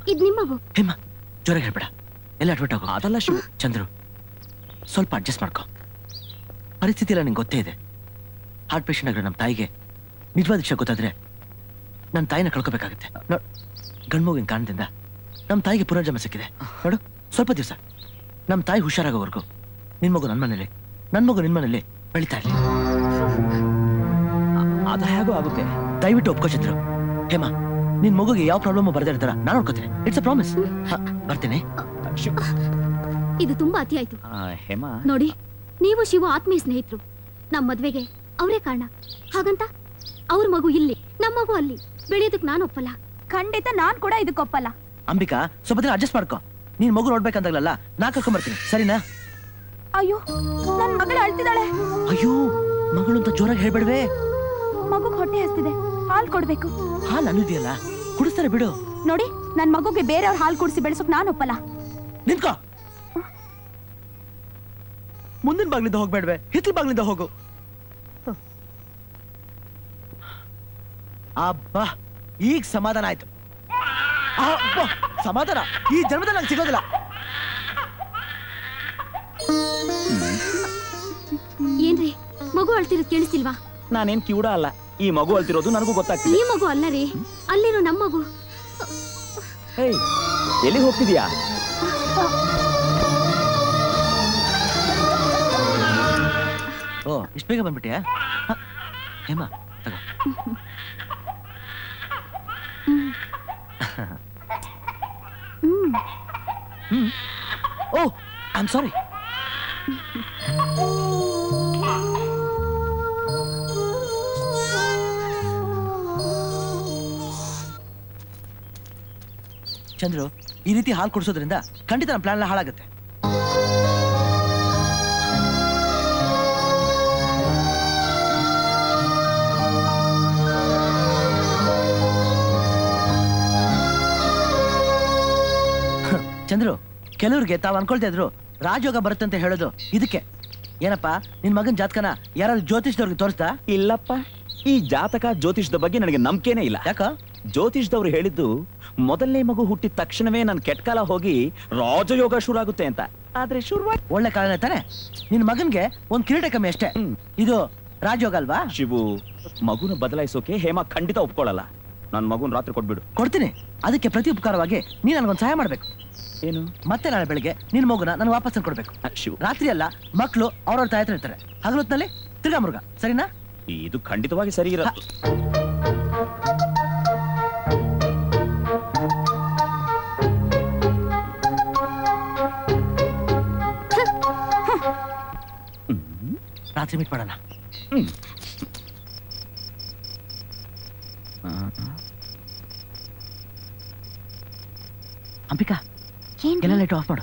ಇದ್ ನಿಮ್ಮಗು ಹೇಮ ಜೋರಾಗಿ ಹೇಳ್ಬೇಡ ಎಲ್ಲ ಅಡ್ವರ್ಟ್ ಆಗೋ ಅದಲ್ಲ ಶಿವು ಚಂದ್ರು ಸ್ವಲ್ಪ ಅಡ್ಜಸ್ಟ್ ಮಾಡ್ಕೊ ಪರಿಸ್ಥಿತಿ ಎಲ್ಲ ನಿಂಗೆ ಗೊತ್ತೇ ಇದೆ ಹಾರ್ಟ್ ಪೇಷಂಟ್ ಆಗಿರೋ ನಮ್ಮ ತಾಯಿಗೆ ನಿಜವಾದ ವಿಷಯ ಗೊತ್ತಾದ್ರೆ ನನ್ನ ತಾಯಿನ ಕಳ್ಕೊಬೇಕಾಗತ್ತೆ ನೋಡ್ ಗಂಡ್ಮಗುವಿನ ಕಾರಣದಿಂದ ನಮ್ಮ ತಾಯಿಗೆ ಪುನರ್ಜನ್ಮ ಸಿಕ್ಕಿದೆ ನೋಡು ಸ್ವಲ್ಪ ದಿವಸ ನಮ್ಮ ತಾಯಿ ಹುಷಾರಾಗೋವರೆಗೂ ನಿನ್ ಮಗು ನನ್ನ ಮನೇಲಿ ನನ್ನ ಮಗು ನಿನ್ ಮನೇಲಿ ಬೆಳಿತಾ ಇರ್ಲಿ ಅದು ಹೇಗೋ ಆಗುತ್ತೆ ದಯವಿಟ್ಟು ಒಪ್ಕೋ ಚಂದ್ರು ಹೇಮ ನಿನ್ ಮಗುಗೆ ಯಾವ ಪ್ರಾಬ್ಲಮ್ ಬರ್ದೇ ಇರ್ತಾರ ನಾನು ನೋಡ್ಕೋತೀನಿ ಇಟ್ಸ್ ಅ ಪ್ರಾಮಿಸ್ ಬರ್ತೀನಿ ಶಿವು ಇದು ತುಂಬಾ ಅತಿ ಆಯ್ತು ಆ, ಹೇಮಾ ನೋಡಿ ನೀವು ಶಿವ ಆತ್ಮೀಯ ಸ್ನೇಹಿತರು ನಮ್ ಮದ್ವೆಗೆ ಅವರೇ ಕಾರಣ ಹಾಗಂತ ಅವ್ರ ಮಗು ಇಲ್ಲಿ ನಮ್ಮ ಮಗು ಅಲ್ಲಿ ಬೆಳೆಯೋದಕ್ ನಾನು ಒಪ್ಪಲ್ಲ ಖಂಡಿತ ನಾನ್ ಕೂಡ ಇದಕ್ಕೊಪ್ಪಲ್ಲ ಅಂಬಿಕಾ ಸ್ವಲ್ಪ ದಿನ ಅಡ್ಜಸ್ಟ್ ಮಾಡ್ಕೊ ನೀನ್ ಮಗು ನೋಡ್ಬೇಕಂತಾಗಲ್ಲ ನಾ ಕರ್ಕೊಂಡ್ ಬರ್ತೀನಿ ಸರಿನಾ ಅಯ್ಯೋ ನನ್ ಮಗಳು ಅಳ್ತಿದ್ದಾಳೆ ಅಯ್ಯೋ ಮಗಳು ಅಂತ ಜೋರಾಗಿ ಹೇಳ್ಬೇಡ್ವೆ ಮಗುಗ್ ಹೊಟ್ಟೆ ಹಸ್ತಿದೆ ಹಾಲ್ ಕೊಡ್ಬೇಕು ಹಾಲು ಅನ್ನೋದಿಯಲ್ಲ ಕುಡಿಸ್ತಾರೆ ಬಿಡು ನೋಡಿ ನನ್ ಮಗುಗೆ ಬೇರೆಯವ್ರ ಹಾಲ್ ಕುಡಿಸಿ ಬೆಳೆಸೋಕ್ ನಾನ್ ಒಪ್ಪಲ್ಲ ನಿಂತ್ಕೋ ಮುಂದಿನ ಬಾಗ್ಲಿಂದ ಹೋಗ್ಬೇಡ್ವೆ ಹಿತ್ತಲ ಬಾಗ್ಲಿಂದ ಹೋಗು ಅಬ್ಬಾ ಈಗ ಸಮಾಧಾನ ಆಯ್ತು ಅಬ್ಬಾ, ಸಮಾಧಾನ ಈ ಜನ್ಮದಲ್ಲಿ ನಂಗೆ ಸಿಗೋದಿಲ್ಲ ಏನ್ರಿ ಮಗು ಅಳ್ತಿರೋದ್ ಕೇಳಿಸ್ತಿಲ್ವಾ ನಾನೇನ್ ಕಿವುಡ ಅಲ್ಲ ಈ ಮಗು ಅಳ್ತಿರೋದು ನನಗೂ ಗೊತ್ತಾಗ್ತಿದೆ ಈ ಮಗು ಅಲ್ಲ ರೀ ಅಲ್ಲಿರೋ ನಮ್ಮ ಮಗು ಏಯ್ ಎಲ್ಲಿ ಹೋಗ್ತಿದ್ಯಾ ಓ ಇಷ್ಟು ಬೇಗ ಬಂದ್ಬಿಟ್ಯಾ ಹ, ಹೇಮ ತಗೋ ಹ್ಮ್ ಹ್ಮ್ oh I am sorry Chandru ಈ ರೀತಿ ಹಾಲು ಕುಡಿಸೋದ್ರಿಂದ ಖಂಡಿತ ನಮ್ಮ ಪ್ಲಾನ್ ಎಲ್ಲ ಹಾಳಾಗುತ್ತೆ ಹ, ಚಂದ್ರು ಕೆಲವ್ರಿಗೆ ತಾವು ಅನ್ಕೊಳ್ತಾ ಇದ್ರು ರಾಜಯೋಗ ಬರುತ್ತಂತ ಹೇಳೋದು ಇದಕ್ಕೆ ಏನಪ್ಪ ನಿನ್ ಮಗನ್ ಜಾತಕನ ಯಾರಾದ್ರೂ ಜ್ಯೋತಿಷ್ದವ್ರಿಗೆ ತೋರಿಸ್ತಾ ಇಲ್ಲಪ್ಪ ಈ ಜಾತಕ ಜ್ಯೋತಿಷದ ಬಗ್ಗೆ ನನಗೆ ನಂಬಿಕೆನೇ ಇಲ್ಲ ಯಾಕ ಜ್ಯೋತಿಷ್ದವ್ರು ಹೇಳಿದ್ದು ಮೊದಲನೇ ಮಗು ಹುಟ್ಟಿದ ತಕ್ಷಣವೇ ನನ್ ಕೆಟ್ಕಾಲ ಹೋಗಿ ರಾಜಯೋಗ ಶುರು ಆಗುತ್ತೆ ಅಂತ ಆದ್ರೆ ಶುರುವಾಗಿ ಒಳ್ಳೆ ಕಾರಣ ತಾನೆ ನಿನ್ ಮಗನ್ಗೆ ಒಂದ್ ಕಿರೀಟ ಕಮ್ಮಿ ಅಷ್ಟೇ ಹ್ಮ್. ಇದು ರಾಜಯೋಗ ಅಲ್ವಾ ಶಿವು ಮಗುನ ಬದಲಾಯಿಸೋಕೆ ಹೇಮ ಖಂಡಿತ ಒಪ್ಕೊಳ್ಳಲ್ಲ ನನ್ ಮಗುನ್ ರಾತ್ರಿ ಕೊಟ್ಬಿಡು ಕೊಡ್ತೀನಿ ಅದಕ್ಕೆ ಪ್ರತಿ ಉಪಕಾರವಾಗಿ ನೀನ್ ನನಗೊಂದು ಸಹಾಯ ಮಾಡ್ಬೇಕು ಏನು ಮತ್ತೆ ನಾಳೆ ಬೆಳಿಗ್ಗೆ ನಿನ್ ಮಗುನ ನಾನು ವಾಪಸ್ ತಂದ್ಕೊಡ್ಬೇಕು ಆ, ಶಿವು ರಾತ್ರಿ ಅಲ್ಲ ಮಕ್ಕಳು ಅವ್ರವ್ರ ತಾಯಿ ಹತ್ರ ಇರ್ತಾರೆ ಹಗಲೊತ್ನಲ್ಲಿ ತಿರ್ಗಾ ಮುರುಗ ಸರಿನಾ ಇದು ಖಂಡಿತವಾಗಿ ಸರಿ ಇರಲ್ಲ ರಾತ್ರಿ ಮೀಟ್ ಮಾಡೋಣ ಅಂಬಿಕಾ ಏನ್ ಎಲ್ಲ ಲೈಟ್ ಆಫ್ ಮಾಡು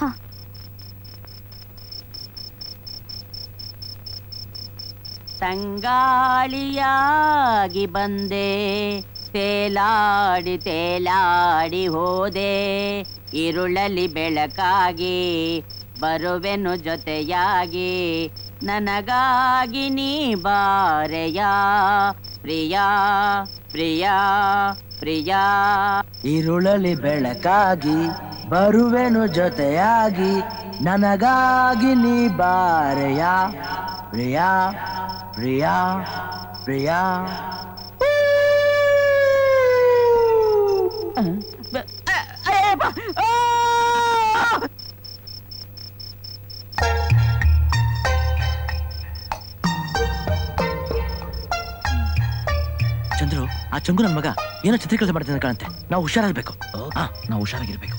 ತಂಗಾಳಿಯಾಗಿ ಬಂದೆ ತೇಲಾಡಿ ತೇಲಾಡಿ ಹೋದೆ ಇರುಳಲಿ ಬೆಳಕಾಗಿ ಬರುವೆನು ಜೊತೆಯಾಗಿ ನನಗಾಗಿ ನೀ ಬಾರೆಯ ಪ್ರಿಯಾ ಪ್ರಿಯಾ ಪ್ರಿಯಾ ಈರುಳಲಿ ಬೆಳಕಾಗಿ ಬರುವೆನು ಜೊತೆಯಾಗಿ ನನಗಾಗಿ ನೀ ಬಾರೆಯ ಪ್ರಿಯಾ ಪ್ರಿಯಾ ಪ್ರಿಯಾ ಚಂದ್ರು ಆ ಚಂಗು ನನ್ನ ಮಗ ಏನೋ ಚಿತ್ರೀಕರಣ ಮಾಡ್ತಾನೆ ಕಾಣುತ್ತೆ ನಾವು ಹುಷಾರಾಗಬೇಕು ಹಾ ನಾವು ಹುಷಾರಾಗಿರ್ಬೇಕು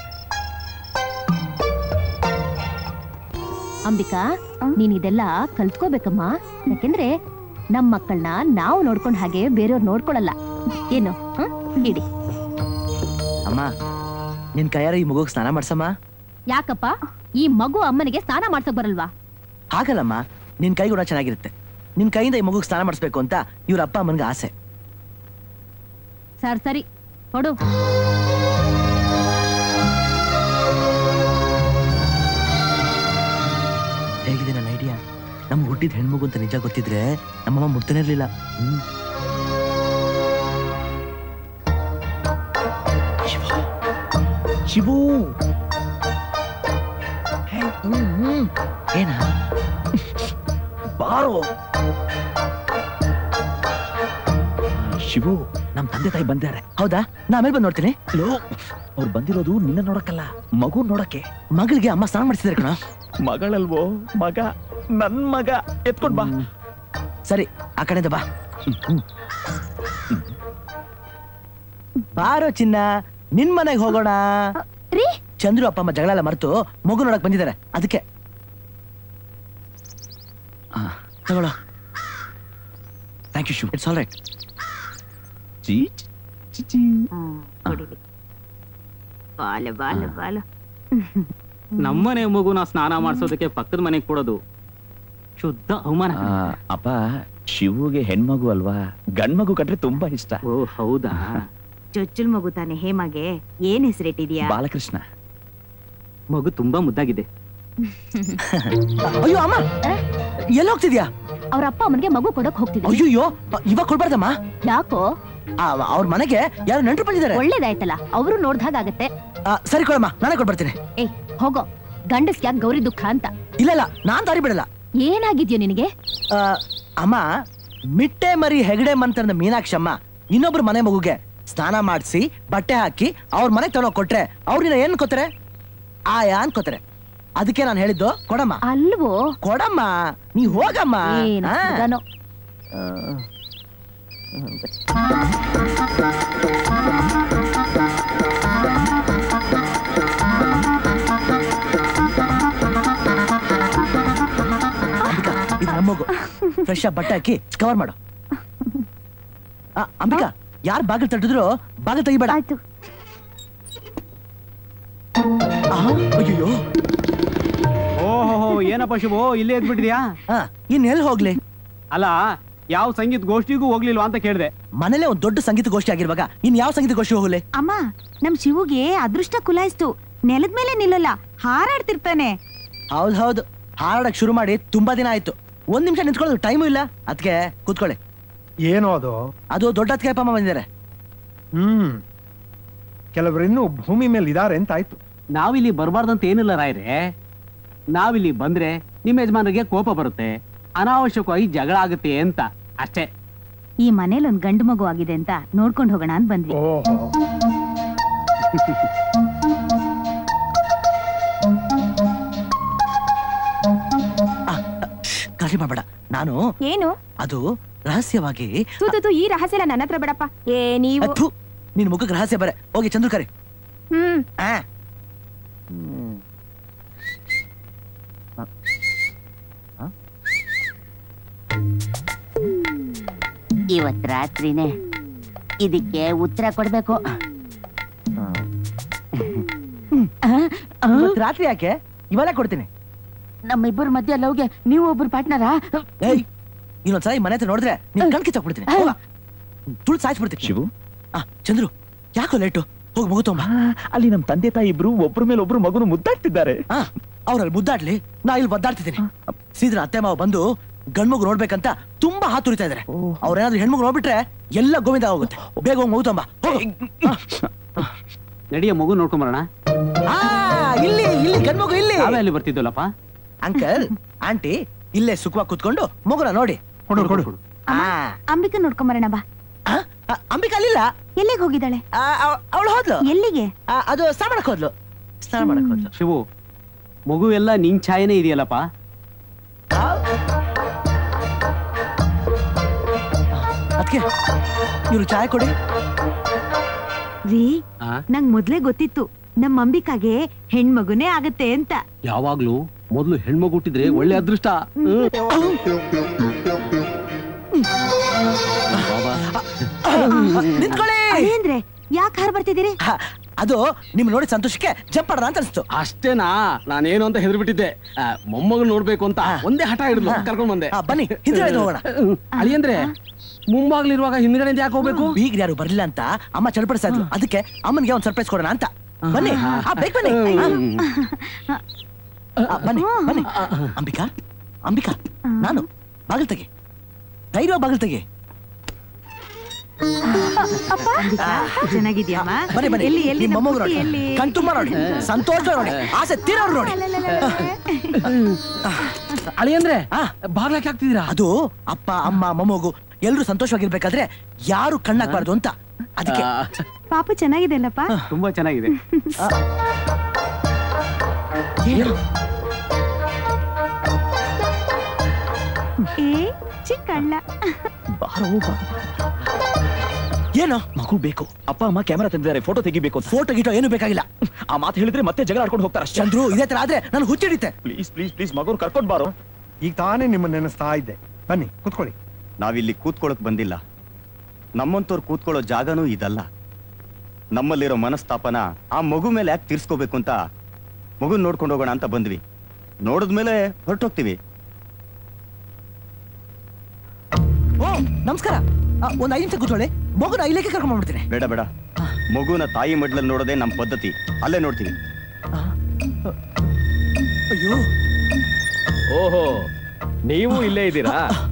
ಅಂಬಿಕಾ ನೀನ್ ಇದೆಲ್ಲ ಕಲ್ತ್ಕೋಬೇಕಮ್ಮ ಯಾಕೆಂದ್ರೆ ನಮ್ ಮಕ್ಕಳನ್ನ ನಾವು ನೋಡ್ಕೊಂಡ್ ಹಾಗೆ ಬೇರೆಯವ್ರು ನೋಡ್ಕೊಳಲ್ಲ ಏನು ಹ್ಮ್? ಹಿಡಿ ಅಮ್ಮ ನಿನ್ ಕೈಯಾರ ಈ ಮಗುಗ್ ಸ್ನಾನ ಮಾಡ್ಸಮ್ಮ ಯಾಕಪ್ಪ ಈ ಮಗು ಅಮ್ಮನಿಗೆ ಸ್ನಾನ ಮಾಡ್ಸಕ್ ಬರಲ್ವಾ ಹಾಗಲ್ಲಮ್ಮ ನಿನ್ ಕೈ ಗುಣ ಚೆನ್ನಾಗಿರುತ್ತೆ ನಿನ್ ಕೈಯಿಂದ ಈ ಮಗುಗ್ ಸ್ನಾನ ಮಾಡಿಸ್ಬೇಕು ಅಂತ ಇವ್ರ ಅಪ್ಪ ಅಮ್ಮನ್ಗೆ ಆಸೆ ಸರ್ ಸರಿ ಕೊಡು ಹೇಗಿದೆ ನನ್ನ ಐಡಿಯಾ ನಮ್ ಹುಟ್ಟಿದ ಹೆಣ್ಮಗು ಅಂತ ನಿಜ ಗೊತ್ತಿದ್ರೆ ನಮ್ಮಮ್ಮ ಮುಡ್ತಾನೆ ಇರ್ಲಿಲ್ಲ ಹ್ಮ್ ಶಿವ ಶಿವು ಏನ ಬಾರೋ ಶಿವು ನಮ್ ತಂದೆ ತಾಯಿ ಬಂದಾರೆ ಹೌದಾ ನಾ ಆಮೇಲೆ ಬಂದು ನೋಡ್ತೀನಿ ಲೋ ಅವ್ರು ಬಂದಿರೋದು ನಿನ್ನ ನೋಡಕ್ಕಲ್ಲ ಮಗು ನೋಡಕ್ಕೆ ಮಗಳಿಗೆ ಅಮ್ಮ ಸ್ನಾನ ಮಾಡಿಸಿದ್ರೆ ಕಣ ಮಗಳಲ್ವೋ ಮಗ ನನ್ ಮಗ ಎತ್ಕೊಂಡ್ ಬಾ ಸರಿ ಆ ಕಡೆಯಿಂದ ಬಾ ಬಾರೋ ಚಿನ್ನ ನಿನ್ ಮನೆಗೆ ಹೋಗೋಣ ರೀ ಚಂದ್ರು ಅಪ್ಪ ಅಮ್ಮ ಜಗಳ ಎಲ್ಲ ಮರೆತು ಮಗು ನೋಡಕ್ ಬಂದಿದ್ದಾರೆ ಅದಕ್ಕೆ ಆ. ತಗೊಳ್ಳೋ thank you Shivu it's all right ಚೀ ಚಿ, ಚಿ. ಕುಡಿಲಿ ಬಾಲು ಬಾಲು ಬಾಲು ನಮ್ಮನೆ ಮಗುನ ಸ್ನಾನ ಮಾಡಿಸೋದಕ್ಕೆ ಪಕ್ಕದ ಮನೆಗೆ ಕೊಡೋದು ಶುದ್ಧ ಅವಮಾನ ಆ, ಅಪ್ಪ ಶಿವುಗೆ ಹೆಣ್ಮಗು ಅಲ್ವಾ ಗಂಡ್ಮಗು ಕಟ್ರೆ ತುಂಬಾ ಇಷ್ಟ ಓ ಹೌದಾ ಚೊಚ್ಚಲ್ ಮಗು ತಾನೆ ಹೇಮಗೆ ಏನ್ ಹೆಸರಿಟ್ಟಿದ್ಯಾ ಬಾಲಕೃಷ್ಣ ಮಗು ತುಂಬಾ ಮುದ್ದಾಗಿದೆ ಅಯ್ಯೋ ಅಮ್ಮ ಎಲ್ಲಿ ಹೋಗ್ತಿದ್ಯಾ ಅವ್ರ ಅಪ್ಪ ಅಮ್ಮನಿಗೆ ಮಗು ಕೊಡಕ್ ಹೋಗ್ತಿದ್ರು ಅಯ್ಯೋ ಇವಾಗ ಕೊಡ್ಬಾರ್ದಮ್ಮ ಯಾಕೋ ಅವ್ರ ಮನೆಗೆ ಯಾರು ನೆಂಟರು ಬಂದಿದ್ದಾರೆ ಒಳ್ಳೇದಾಯ್ತಲ್ಲ ಅವರು ನೋಡ್ದಾಗತ್ತೆ ಆ, ಸರಿ ಕೊಡಮ್ಮ ನಾನೇ ಕೊಡ್ಬರ್ತೀನಿ ಏ ಹೋಗೋ ಗಂಡಸ್ ಯಾಕೆ ಗೌರಿ ದುಃಖ ಅಂತ ಇಲ್ಲ ಇಲ್ಲ ನಾನ್ ದಾರಿ ಬಿಡಲ್ಲ ಏನಾಗಿದ್ಯೋ ನಿನಗೆ ಆ, ಅಮ್ಮ ಮಿಟ್ಟೆ ಮರಿ ಹೆಗಡೆ ಮಂತ್ರದ ಮೀನಾಕ್ಷಮ್ಮ ಇನ್ನೊಬ್ರು ಮನೆ ಮಗುಗೆ ಸ್ನಾನ ಮಾಡಿಸಿ ಬಟ್ಟೆ ಹಾಕಿ ಅವ್ರ ಮನೆಗೆ ತಗೊಂಡೋಗ್ ಕೊಟ್ರೆ ಅವ್ರನ್ನ ಏನ್ ಕೊತ್ತಾರೆ ಆಯಾ ಅನ್ಕೋತಾರೆ ಅದಕ್ಕೆ ನಾನು ಹೇಳಿದ್ದು ಕೊಡಮ್ಮ ಅಲ್ವೋ ಕೊಡಮ್ಮ ನೀ ಹೋಗಮ್ಮ ಏನ್ ಆ. ಹುಡ್ಗನೋ. ಆ. ಅಂಬಿಕಾ ಇದು ನಮ್ಮ ಮಗು ಫ್ರೆಶ್ ಆಗಿ ಬಟ್ಟೆ ಹಾಕಿ ಕವರ್ ಮಾಡು ಆ, ಅಂಬಿಕಾ ಯಾರು ಬಾಗಿಲು ತಟ್ಟಿದ್ರು ಬಾಗಿಲು ತೆಗಿಬೇಡ ಆಯ್ತು ಆ, ಅಯ್ಯಯ್ಯೋ ಓಹೋ ಏನಪ್ಪ ಶಿವು ಇಲ್ಲೇ ಎದ್ಬಿಟ್ಟಿದ್ಯಾ ಆ, ಇನ್ ಎಲ್ಲಿ ಹೋಗ್ಲಿ ಅಲ್ಲ ಯಾವ ಸಂಗೀತ ಗೋಷ್ಠಿಗೂ ಹೋಗ್ಲಿಲ್ವಾ ಅಂತ ಕೇಳಿದೆ ಮನೇಲೆ ಒಂದ್ ದೊಡ್ಡ ಸಂಗೀತ ಗೋಷ್ಠಿ ಆಗಿರುವಾಗ ಇನ್ ಯಾವ ಸಂಗೀತ ಗೋಷ್ಠಿ ಹೋಗ್ಲಿ ಅಮ್ಮ ನಮ್ ಶಿವುಗೆ ಅದೃಷ್ಟ ಕುಲಾಯಿಸ್ತು ನೆಲದ ಮೇಲೆ ನಿಲ್ಲಲ್ಲ ಹಾರಾಡ್ತಿರ್ತಾನೆ ಹೌದ್ ಹೌದು ಹಾಡಕ್ ಶುರು ಮಾಡಿ ತುಂಬಾ ದಿನ ಆಯ್ತು ಒಂದ್ ನಿಮಿಷ ನಿಂತ್ಕೊಳ್ಳೋದು ಟೈಮು ಇಲ್ಲ ಅದಕ್ಕೆ ಕೂತ್ಕೊಳ್ಳಿ ಏನೋ ಅದು ಅದು ದೊಡ್ಡ ಅತ್ತಿಗೆ ಅಮ್ಮ ಬಂದಿದ್ದಾರೆ ಹ್ಮ್ ಕೆಲವರು ಇನ್ನೂ ಭೂಮಿ ಮೇಲೆ ಇದಾರೆ ಅಂತ ಆಯ್ತು ನಾವಿಲ್ಲಿ ಬರಬಾರ್ದಂತ ಏನಿಲ್ಲ ರಾಯ್ರೆ ನಾವಿಲ್ಲಿ ಬಂದ್ರೆ ನಿಮ್ಮ ಯಜಮಾನರಿಗೆ ಕೋಪ ಬರುತ್ತೆ ಅನಾವಶ್ಯಕವಾಗಿ ಜಗಳ ಆಗುತ್ತೆ ಅಂತ ಅಷ್ಟೇ ಈ ಮನೇಲಿ ಒಂದ್ ಗಂಡು ಮಗು ಆಗಿದೆ ಅಂತ ನೋಡ್ಕೊಂಡ್ ಹೋಗೋಣ ಅಂತ ಬಂದ್ವಿ ಓಹೋ ಕಾಳಜಿ ಮಾಡ್ಬೇಡ ನಾನು ಏನು ಅದು ರಹಸ್ಯವಾಗಿ ತೂ ತೂ, ತೂ ಈ ರಹಸ್ಯ ನನ್ನ ಹತ್ರ ಬೇಡಪ್ಪ ಏ ನೀವು ಅಥು ನಿನ್ ಮುಖಕ್ಕೆ ರಹಸ್ಯ ಬರೆ ಹೋಗಿ ಚಂದ್ರು ಕರಿ ಹ್ಮ್ ಆ. ಇವತ್ ರಾತ್ರಿನೇ ಇದಕ್ಕೆ ಉತ್ತರ ಕೊಡ್ಬೇಕು ಇವತ್ತು ರಾತ್ರಿ ಯಾಕೆ ಇವೆಲ್ಲ ಕೊಡ್ತೀನಿ ನಮ್ಮಿಬ್ಬರ ಮಧ್ಯೆ ಲವ್ಗೆ ನೀವು ಒಬ್ರು ಪಾರ್ಟ್ನರಾ ಏಯ್ ಇನ್ನೊಂದ್ಸಲ ಈ ಮನೆ ಹತ್ರ ನೋಡಿದ್ರೆ ನಿನ್ ಕಣ್ ಕಿತ್ತಾಕ್ಬಿಡ್ತೀನಿ ಹೋಗ ತುಳು ಸಾಯಿಸ್ಬಿಡ್ತೀನಿ ಶಿವು ಆ ಚಂದ್ರು ಯಾಕೋ ಲೇಟು ಹೋಗಿ ಮಗು ತಗೊಂಬ ಆ, ಅಲ್ಲಿ ನಮ್ ತಂದೆ ತಾಯಿ ಇಬ್ರು ಒಬ್ರ ಮೇಲೆ ಒಬ್ರು ಮಗುನು ಮುದ್ದಾಡ್ತಿದ್ದಾರೆ ಆ ಅವ್ರಲ್ಲಿ ಮುದ್ದಾಡ್ಲಿ ನಾ ಇಲ್ಲಿ ಒದ್ದಾಡ್ತಿದ್ದೀನಿ ಸೀದ್ರ ಅತ್ತೆ ಮಾವ ಬಂದು ಗಂಡ್ಮಗು ನೋಡ್ಬೇಕಂತ ತುಂಬಾ ಹಾತುರಿತಾ ಇದಾರೆ ಅವ್ರೇನಾದ್ರೂ ಹೆಣ್ಮಗು ನೋಡ್ಬಿಟ್ರೆ ಎಲ್ಲ ಗೋವಿಂದ ಹೋಗುತ್ತೆ ಬೇಗ ಹೋಗಿ ಮಗು ತಗೊಂಬ ಹೋಗು. ನಡಿಯ ಮಗು ನೋಡ್ಕೊಂಬರೋಣ ಆ ಇಲ್ಲಿ ಇಲ್ಲಿ ಗಂಡ್ಮಗು ಇಲ್ಲಿ ನಾವೇ ಅಲ್ಲಿ ಬರ್ತಿದ್ವಲ್ಲಪ್ಪ ಅಂಕಲ್ ಆಂಟಿ ಇಲ್ಲೇ ಸುಖವಾಗಿ ಕುತ್ಕೊಂಡು ಮಗುನ ನೋಡಿ ಕೊಡು ಕೊಡು ಆ ಅಂಬಿಕಾ ನೋಡ್ಕೊಂಬರೋಣ ಬಾ ಆ, ಆ, ಅಂಬಿಕಾ ಅಲ್ಲಿಲ್ಲ ಎಲ್ಲಿಗೆ ಹೋಗಿದ್ದಾಳೆ ಅವಳು ಹೋದ್ಲು ಎಲ್ಲಿಗೆ ಆ, ಅದು ಸ್ನಾನ ಮಾಡಕ್ ಹೋದ್ಲು ಸ್ನಾನ ಮಾಡಕ್ ಹೋದ್ಲು ಶಿವು ಮಗು ಎಲ್ಲ ನಿನ್ ಛಾಯೆನೇ ಇದೆಯಲ್ಲಪ್ಪ ಅದಕ್ಕೆ ಇವ್ರು ಚಾಯ್ ಕೊಡಿ ರೀ ಆ? ನಂಗ್ ಮೊದ್ಲೇ ಗೊತ್ತಿತ್ತು ನಮ್ ಅಂಬಿಕಾಗೆ ಹೆಣ್ಮಗುನೇ ಆಗತ್ತೆ ಅಂತ ಯಾವಾಗ್ಲೂ ಮೊದ್ಲು ಹೆಣ್ಮಗು ಹುಟ್ಟಿದ್ರೆ ಒಳ್ಳೆ ಅದೃಷ್ಟ ನಿಂತ್ಕೊಳ್ಳಿ ಅಂದ್ರೆ ಯಾಕೆ ಹಾರ್ ಬರ್ತಿದ್ದೀರಿ ಆ, ಅದು ನಿಮ್ ನೋಡಿ ಸಂತೋಷಕ್ಕೆ ಜಂಪ್ ಮಾಡೋಣ ಅಂತ ಅನ್ಸ್ತು ಅಷ್ಟೇನಾ ನಾನೇನು ಅಂತ ಹೆದರ್ಬಿಟ್ಟಿದ್ದೆ ಮೊಮ್ಮಗು ನೋಡ್ಬೇಕು ಅಂತ ಒಂದೇ ಹಠ ಹಿಡಿದ್ಲು ಕರ್ಕೊಂಡ್ ಬಂದೆ ಆ, ಬನ್ನಿ ಹಿಂದ್ಗಡೆ ಹೋಗೋಣ ಅಳಿಯಂದ್ರೆ ಮುಂಬಾಗ್ಲಿರುವಾಗ ಹಿಂದ್ಗಡೆ ಯಾಕೆ ಹೋಗ್ಬೇಕು ಬೀಗ್ರು ಯಾರು ಬರ್ಲಿಲ್ಲ ಅಂತ ಅಮ್ಮ ಚಡಪಡಿಸ್ತಾ ಇದ್ಲು ಅದಕ್ಕೆ ಅಮ್ಮನಿಗೆ ಒಂದ್ ಸರ್ಪ್ರೈಸ್ ಕೊಡೋಣ ಅಂತ ಬನ್ನಿ ಆ, ಬೇಗ ಬನ್ನಿ ಆ, ಬನ್ನಿ ಬನ್ನಿ ಅಂಬಿಕಾ ಅಂಬಿಕಾ ನಾನು ಬಾಗಿಲ್ ತೆಗಿ ಧೈರ್ಯ ಬಾಗಿಲ್ ತೆಗಿ ಚೆನ್ನಾಗಿದ್ಯಮ್ಮ ಬನ್ನಿ ಬನ್ನಿ ಎಲ್ಲಿ ಎಲ್ಲಿ ನಿಮ್ಮ ನಮ್ಮ ಮೊಮ್ಮಗು ಪುಟ್ಟಿ ನೋಡಿ ಎಲ್ಲಿ ಕಣ್ ತುಂಬ ನೋಡಿ ಸಂತೋಷ ನೋಡಿ ಆಸೆ ತೀರೋರು ನೋಡಿ ಅಳಿ ಅಂದ್ರೆ ಆ, ಬಾಗ್ಲಾಕ್ ಹಾಕ್ತಿದ್ದೀರಾ ಅದು ಅಪ್ಪ ಅಮ್ಮ ಮೊಮ್ಮಗು ಎಲ್ರು ಸಂತೋಷವಾಗಿರ್ಬೇಕಾದ್ರೆ ಯಾರು ಕಣ್ಣಾಕ್ಬಾರ್ದು ಅಂತ ಅದಕ್ಕೆ ಪಾಪು ಚೆನ್ನಾಗಿದೆ ಅಲ್ಲಪ್ಪ ತುಂಬಾ ಚೆನ್ನಾಗಿದೆ ಏನು? ಏ ಚಿಕ್ಕಳ್ಳ ಬಾರೋ ಬಾ. ಏನು ಮಗು ಬೇಕು ಅಪ್ಪ ಅಮ್ಮ ಕ್ಯಾಮೆರಾ ತಂದಿದ್ದಾರೆ ಫೋಟೋ ತೆಗಿಬೇಕು ಅಂತ ಫೋಟೋ ಗೀಟೋ ಏನು ಬೇಕಾಗಿಲ್ಲ ಆ ಮಾತು ಹೇಳಿದ್ರೆ ಮತ್ತೆ ಜಗಳ ಆಡ್ಕೊಂಡು ಹೋಗ್ತಾರೆ ಅಷ್ಟೇ ಚಂದ್ರು ಇದೇ ತರ ಆದ್ರೆ ನಾನು ಹುಚ್ಚಿಡಿತೆ ಪ್ಲೀಸ್ ಪ್ಲೀಸ್ ಪ್ಲೀಸ್ ಮಗು ಕರ್ಕೊಂಡ್ ಬಾರೋ ಈಗ ತಾನೇ ನಿಮ್ಮ ನೆನೆಸ್ತಾ ಇದ್ದೆ ಬನ್ನಿ ಕುತ್ಕೊಳ್ಳಿ ನಾವಿಲ್ಲಿ ಕೂತ್ಕೊಳ್ಳೋಕ್ ಬಂದಿಲ್ಲ ನಮ್ಮಂತವ್ರು ಕೂತ್ಕೊಳ್ಳೋ ಜಾಗನೂ ಇದಲ್ಲ ನಮ್ಮಲ್ಲಿರೋ ಮನಸ್ತಾಪನ ಆ ಮಗು ಮೇಲೆ ಯಾಕೆ ತೀರ್ಸ್ಕೋಬೇಕು ಅಂತ ಮಗುನ್ ನೋಡ್ಕೊಂಡು ಹೋಗೋಣ ಅಂತ ಬಂದ್ವಿ ನೋಡಿದ್ಮೇಲೆ ಹೊರಟೋಗ್ತೀವಿ ಓ ನಮಸ್ಕಾರ ಆ, ಒಂದ್ ಐದು ನಿಮಿಷ ಕೂತ್ಕೊಳ್ಳಿ ಮಗುನ ಇಲ್ಲಿಗೆ ಕರ್ಕೊಂಡ್ ಬಂದ್ಬಿಡ್ತೀನಿ ಬೇಡ ಬೇಡ ಮಗುನ ತಾಯಿ ಮಡ್ಲಲ್ಲಿ ನೋಡೋದೇ ನಮ್ಮ ಪದ್ಧತಿ ಅಲ್ಲೇ ನೋಡ್ತೀವಿ ಅಯ್ಯೋ ಓಹೋ ನೀವು ಇಲ್ಲೇ ಇದ್ದೀರಾ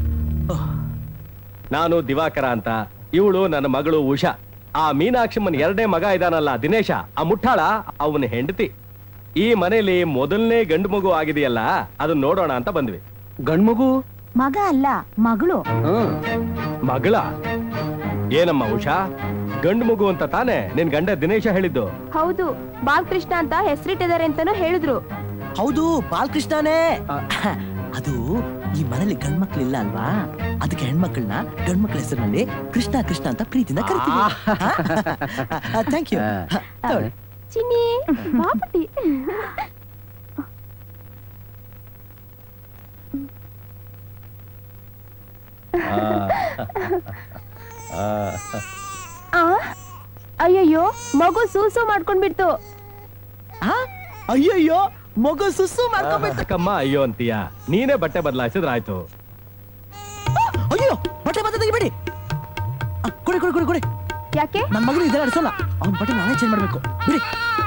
ನಾನು ದಿವಾಕರ ಅಂತ ಇವಳು ನನ್ನ ಮಗಳು ಉಷಾ ಆ ಮೀನಾಕ್ಷಮ್ಮನ್ ಎರಡನೇ ಮಗ ಇದಾನಲ್ಲ ದಿನೇಶ ಆ ಮುಟ್ಟಾಳ ಅವನ ಹೆಂಡತಿ ಈ ಮನೇಲಿ ಮೊದಲನೇ ಗಂಡು ಮಗು ಆಗಿದೆಯಲ್ಲ ಅದನ್ನ ನೋಡೋಣ ಅಂತ ಬಂದ್ವಿ ಗಂಡ್ಮಗು ಮಗ ಅಲ್ಲ ಮಗಳು ಹ್ಮ್ ಮಗಳ ಏನಮ್ಮ ಉಷಾ ಗಂಡು ಮಗು ಅಂತ ತಾನೇ ನಿನ್ ಗಂಡ ದಿನೇಶ ಹೇಳಿದ್ದು ಹೌದು ಬಾಲಕೃಷ್ಣ ಅಂತ ಹೆಸರಿಟ್ಟಿದ್ದಾರೆ ಅಂತಾನು ಹೇಳಿದ್ರು ಹೌದು ಬಾಲಕೃಷ್ಣನೇ ಅದು ಈ ಮನೇಲಿ ಗಂಡ್ಮಕ್ಳಿಲ್ಲ ಅಲ್ವಾ ಅದಕ್ಕೆ ಹೆಣ್ಮಕ್ಳನ್ನ ಗಂಡ್ಮಕ್ಳ ಹೆಸರಿನಲ್ಲಿ ಕೃಷ್ಣ ಕೃಷ್ಣ ಅಂತ ಪ್ರೀತಿಯಿಂದ ಕರಿತೀವಿ ಥ್ಯಾಂಕ್ ಯು ಚಿನ್ನಿ ಬಾಪುಟಿ ಆ ಅಯ್ಯಯ್ಯೋ ಮಗು ಸೂಸು ಮಾಡ್ಕೊಂಡ್ಬಿಡ್ತು ಅಯ್ಯಯ್ಯೋ ಮಗು ಸುಸ್ಸು ಮಾಡ್ಕೊಂಡ್ಬಿಟ್ಟು ಯಾಕಮ್ಮ ಅಯ್ಯೋ ಅಂತೀಯ ನೀನೇ ಬಟ್ಟೆ ಬದಲಾಯಿಸಿದ್ರಾಯ್ತು ಅಯ್ಯೋ ಬಟ್ಟೆ ಬಟ್ಟೆ ತೆಗಿಬೇಡಿ ಆ, ಕೊಡಿ ಕೊಡಿ ಕೊಡಿ ಕೊಡಿ ಯಾಕೆ ನನ್ನ ಮಗನ ಇದೆಲ್ಲ ಅಡಿಸೋಲ್ಲ ಅವ್ನ ಬಟ್ಟೆ ನಾನೇ ಚೇಂಜ್ ಮಾಡ್ಬೇಕು ಬಿಡಿ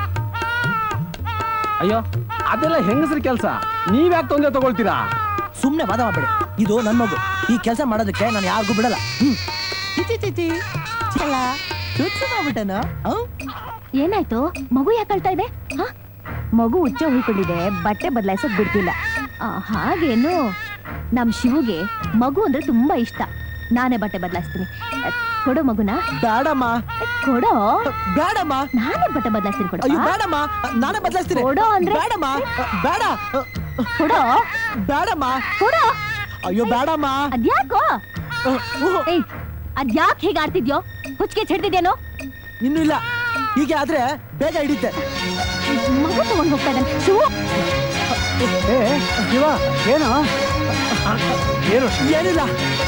ಅಯ್ಯೋ ಅದೆಲ್ಲ ಹೆಂಗಸ್ರ ಕೆಲ್ಸ ನೀವ್ ಯಾಕೆ ತೊಂದರೆ ತಗೊಳ್ತೀರಾ ಸುಮ್ನೆ ವಾದ ಮಾಡ್ಬೇಡಿ ಇದು ನನ್ನ ಮಗು ಈ ಕೆಲಸ ಮಾಡೋದಕ್ಕೆ ನಾನು ಯಾರಿಗೂ ಬಿಡಲ್ಲ ಹ್ಮ್ ಚಿಚಿ ಚಿಚಿ ಚಲ ಚುಚ್ಚು ಮಾಡ್ಬಿಟ್ಟನು ಏನಾಯ್ತು ಮಗು ಯಾಕೆ ಅಳ್ತಾ ಇದೆ ಹ? ಮಗು ಹುಚ್ಚ ಹುಯ್ಕೊಂಡಿದೆ ಬಟ್ಟೆ ಬದಲಾಯಿಸೋಕ್ ಬಿಡ್ತಿಲ್ಲ ಆ, ಹಾಗೇನು ನಮ್ ಶಿವುಗೆ ಮಗು ಅಂದ್ರೆ ತುಂಬಾ ಇಷ್ಟ ನಾನೇ ಬಟ್ಟೆ ಬದಲಾಯಿಸ್ತೀನಿ ಅ, ಕೊಡು ಮಗುನ ಬೇಡಮ್ಮ ಅ, ಕೊಡೋ ಬೇಡಮ್ಮ ನಾನೇ ಬಟ್ಟೆ ಬದಲಾಯಿಸ್ತೀನಿ ಕೊಡು ಅಯ್ಯೋ ಆ, ಬೇಡಮ್ಮ ನಾನೇ ಬದಲಾಯಿಸ್ತೀನಿ ಕೊಡು ಅಂದ್ರೆ? ಬೇಡಮ್ಮ ಬೇಡ ಕೊಡೋ ಬೇಡಮ್ಮ ಕೊಡೋ ಅಯ್ಯೋ ಬೇಡಮ್ಮ ಅದ್ಯಾಕೋ ಏಯ್ ಅದ್ಯಾಕ್ ಹೇಗೆ ಆಡ್ತಿದ್ಯೋ ಹುಚ್ಚಿಗೆ ಹಿಡ್ದಿದ್ಯೇನೋ ಇನ್ನೂ ಇಲ್ಲ ಹೀಗೆ ಆದ್ರೆ ಬೇಗ ಹಿಡಿತೆ ಮಗು ತಗೊಂಡ್ ಹೋಗ್ತಾ ಇದ್ದಾನೆ ಶಿವು ಏ ಶಿವ ಏನು ಏನು ಏನಿಲ್ಲ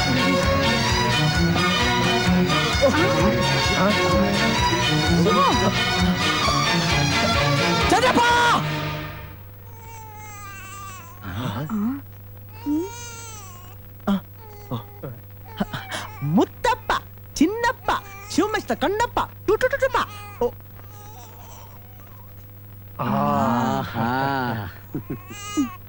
ಚಂದ್ರಪ್ಪ ಮುತ್ತಪ್ಪ ಚಿನ್ನಪ್ಪ ಶಿವಮಸ್ತ ಕಣ್ಣಪ್ಪ ಟುಟುಟುಟುಪ್ಪ ಓ ಆ ಆಹಾ